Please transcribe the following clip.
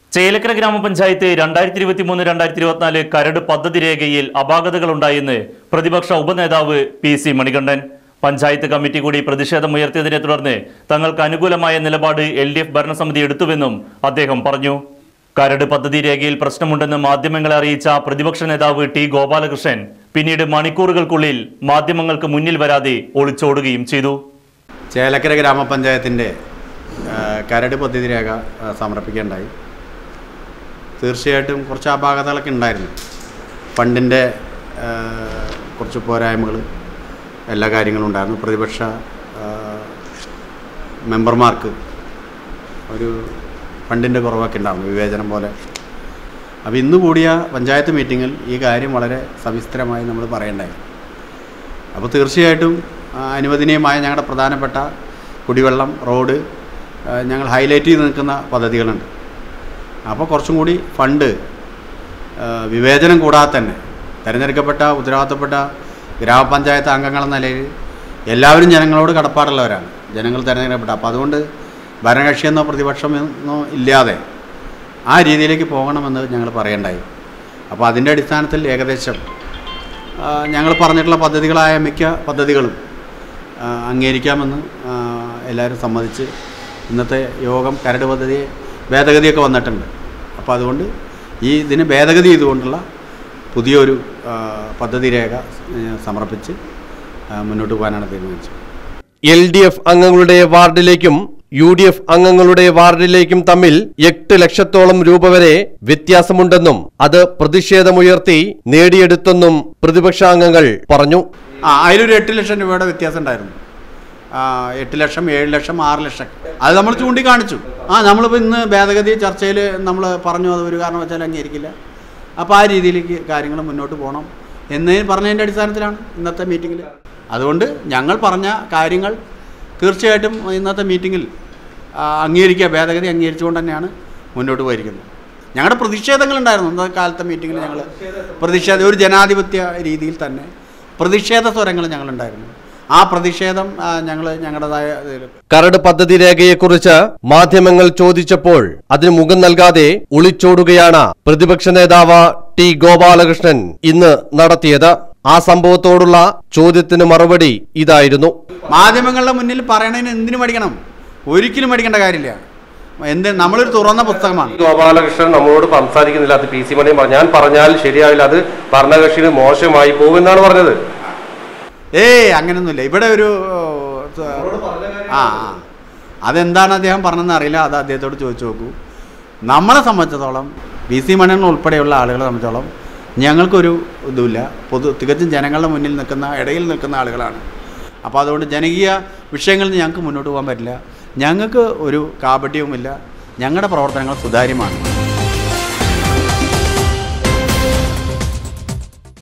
ചേലക്കര ഗ്രാമപഞ്ചായത്ത് രണ്ടായിരത്തി ഇരുപത്തി മൂന്ന് രണ്ടായിരത്തി ഇരുപത്തിനാല് കരട് പദ്ധതി രേഖയിൽ അപാകതകളുണ്ടായെന്ന് പ്രതിപക്ഷ ഉപനേതാവ് P C Manikandan panchayat committee കൂടി പ്രതിഷേധമുയർത്തിയതിനെ തുടർന്ന് തങ്ങൾക്ക് അനുകൂലമായ നിലപാട് എൽ ഡി എഫ് ഭരണസമിതി എടുത്തുവെന്നും അദ്ദേഹം പറഞ്ഞു കരട് പദ്ധതി രേഖയിൽ പ്രശ്നമുണ്ടെന്ന് മാധ്യമങ്ങളെ അറിയിച്ച പ്രതിപക്ഷ നേതാവ് ടി ഗോപാലകൃഷ്ണൻ പിന്നീട് മണിക്കൂറുകൾക്കുള്ളിൽ മാധ്യമങ്ങൾക്ക് മുന്നിൽ വരാതെ ഒളിച്ചോടുകയും ചെയ്തു ചേലക്കര ഗ്രാമപഞ്ചായത്തിൻ്റെ ആ, കരട് പദ്ധതി രേഖ ആ, സമർപ്പിക്കുകയുണ്ടായി തീർച്ചയായിട്ടും കുറച്ച് അപാകതകളൊക്കെ ഉണ്ടായിരുന്നു ഫണ്ടിൻ്റെ ആ, കുറച്ച് പോരായ്മകൾ എല്ലാ കാര്യങ്ങളും ഉണ്ടായിരുന്നു പ്രതിപക്ഷ ആ, മെമ്പർമാർക്ക് ഒരു ഫണ്ടിൻ്റെ കുറവൊക്കെ ഉണ്ടായിരുന്നു വിവേചനം പോലെ അപ്പോൾ ഇന്ന് കൂടിയ പഞ്ചായത്ത് മീറ്റിങ്ങിൽ ഈ കാര്യം വളരെ സവിസ്തരമായി നമ്മൾ പറയേണ്ടായി അപ്പോൾ തീർച്ചയായിട്ടും ആ, അനുവദനീയമായ ഞങ്ങളുടെ പ്രധാനപ്പെട്ട കുടിവെള്ളം റോഡ് ആ, ഞങ്ങൾ ഹൈലൈറ്റ് ചെയ്ത് നിൽക്കുന്ന പദ്ധതികളുണ്ട് അപ്പോൾ കുറച്ചും കൂടി ഫണ്ട് ആ, വിവേചനം കൂടാതെ തന്നെ തിരഞ്ഞെടുക്കപ്പെട്ട ഉത്തരവാദിത്തപ്പെട്ട ഗ്രാമപഞ്ചായത്ത് അംഗങ്ങളെന്ന നിലയിൽ എല്ലാവരും ജനങ്ങളോട് കടപ്പാടുള്ളവരാണ് ജനങ്ങൾ തിരഞ്ഞെടുക്കപ്പെട്ട അപ്പോൾ അതുകൊണ്ട് ഭരണകക്ഷിയെന്നോ പ്രതിപക്ഷമെന്നോ ഇല്ലാതെ ആ രീതിയിലേക്ക് പോകണമെന്ന് ഞങ്ങൾ പറയണ്ടായി അപ്പോൾ അതിൻ്റെ അടിസ്ഥാനത്തിൽ ഏകദേശം ആ, ഞങ്ങൾ പറഞ്ഞിട്ടുള്ള പദ്ധതികളായ മിക്ക പദ്ധതികളും ആ, അംഗീകരിക്കാമെന്ന് ആ, എല്ലാവരും സമ്മതിച്ച് ഇന്നത്തെ യോഗം കരട് പദ്ധതി ഭേദഗതിയൊക്കെ വന്നിട്ടുണ്ട് അപ്പോൾ അതുകൊണ്ട് ഈ ഇതിന് ഭേദഗതി ചെയ്തുകൊണ്ടുള്ള പുതിയൊരു ആ, പദ്ധതി രേഖ ആ, സമർപ്പിച്ച് ആ, മുന്നോട്ട് പോകാനാണ് തീരുമാനിച്ചത് എൽ ഡി എഫ് അംഗങ്ങളുടെ വാർഡിലേക്കും യു ഡി എഫ് അംഗങ്ങളുടെ വാർഡിലേക്കും തമ്മിൽ എട്ട് ലക്ഷത്തോളം രൂപ വരെ വ്യത്യാസമുണ്ടെന്നും അത് പ്രതിഷേധമുയർത്തി നേടിയെടുത്തെന്നും പ്രതിപക്ഷാംഗങ്ങൾ പറഞ്ഞു ആ അതിലൊരു എട്ട് ലക്ഷം രൂപയുടെ വ്യത്യാസം ഉണ്ടായിരുന്നു ആ, എട്ട് ലക്ഷം ഏഴ് ലക്ഷം ആറ് ലക്ഷം അത് നമ്മൾ ചൂണ്ടിക്കാണിച്ചു ആ നമ്മളിപ്പോൾ ഇന്ന് ഭേദഗതി ചർച്ചയിൽ നമ്മൾ പറഞ്ഞു അത് ഒരു കാരണവശാലും അംഗീകരിക്കില്ല അപ്പോൾ ആ രീതിയിലേക്ക് കാര്യങ്ങൾ മുന്നോട്ട് പോകണം എന്ന് പറഞ്ഞതിൻ്റെ അടിസ്ഥാനത്തിലാണ് ഇന്നത്തെ മീറ്റിങ്ങിൽ അതുകൊണ്ട് ഞങ്ങൾ പറഞ്ഞ കാര്യങ്ങൾ തീർച്ചയായിട്ടും ഇന്നത്തെ മീറ്റിങ്ങിൽ ആ, അംഗീകരിക്കുക ഭേദഗതി അംഗീകരിച്ചുകൊണ്ട് തന്നെയാണ് മുന്നോട്ട് പോയിരിക്കുന്നത് ഞങ്ങളുടെ പ്രതിഷേധങ്ങളുണ്ടായിരുന്നു ഇന്നത്തെ കാലത്തെ മീറ്റിങ്ങിൽ ഞങ്ങൾ പ്രതിഷേധ ഒരു ജനാധിപത്യ രീതിയിൽ തന്നെ പ്രതിഷേധ സ്വരങ്ങൾ ഞങ്ങളുണ്ടായിരുന്നു ആ പ്രതിഷേധം ഞങ്ങൾ ഞങ്ങളുടേതായ ഇതിൽ കരട് പദ്ധതി രേഖയെക്കുറിച്ച് മാധ്യമങ്ങൾ ചോദിച്ചപ്പോൾ അതിന് മുഖം നൽകാതെ ഒളിച്ചോടുകയാണ് പ്രതിപക്ഷ നേതാവ് ടി ഗോപാലകൃഷ്ണൻ ഇന്ന് നടത്തിയത് ആ സംഭവത്തോടുള്ള ചോദ്യത്തിന് മറുപടി ഇതായിരുന്നു മാധ്യമങ്ങളുടെ മുന്നിൽ പറയണതിന് എന്തിനു മടിക്കണം ഒരിക്കലും മടിക്കേണ്ട കാര്യമില്ല എന്ത് നമ്മളൊരു തുറന്ന പുസ്തകമാണ് ഗോപാലകൃഷ്ണൻ നമ്മളോട് സംസാരിക്കുന്നില്ല അത് പി സി മണിയും പറഞ്ഞു ഞാൻ പറഞ്ഞാൽ ശരിയാവില്ല അത് ഭരണകക്ഷിന് മോശമായി പോകുമെന്നാണ് പറഞ്ഞത് ഏയ് അങ്ങനെയൊന്നുമില്ല ഇവിടെ ഒരു ആ ആ അതെന്താണ് അദ്ദേഹം പറഞ്ഞതെന്ന് അറിയില്ല അത് അദ്ദേഹത്തോട് ചോദിച്ചു നോക്കൂ നമ്മളെ സംബന്ധിച്ചിടത്തോളം ബി സി മണിയൻ ഉൾപ്പെടെയുള്ള ആളുകളെ സംബന്ധിച്ചോളം ഞങ്ങൾക്കൊരു ഇതുമില്ല പൊതു തികച്ചും ജനങ്ങളുടെ മുന്നിൽ നിൽക്കുന്ന ഇടയിൽ നിൽക്കുന്ന ആളുകളാണ് അപ്പോൾ അതുകൊണ്ട് ജനകീയ വിഷയങ്ങളിൽ ഞങ്ങൾക്ക് മുന്നോട്ട് പോകാൻ പറ്റില്ല ഞങ്ങൾക്ക് ഒരു കാപട്യവുമില്ല ഞങ്ങളുടെ പ്രവർത്തനങ്ങൾ സുതാര്യമാണ്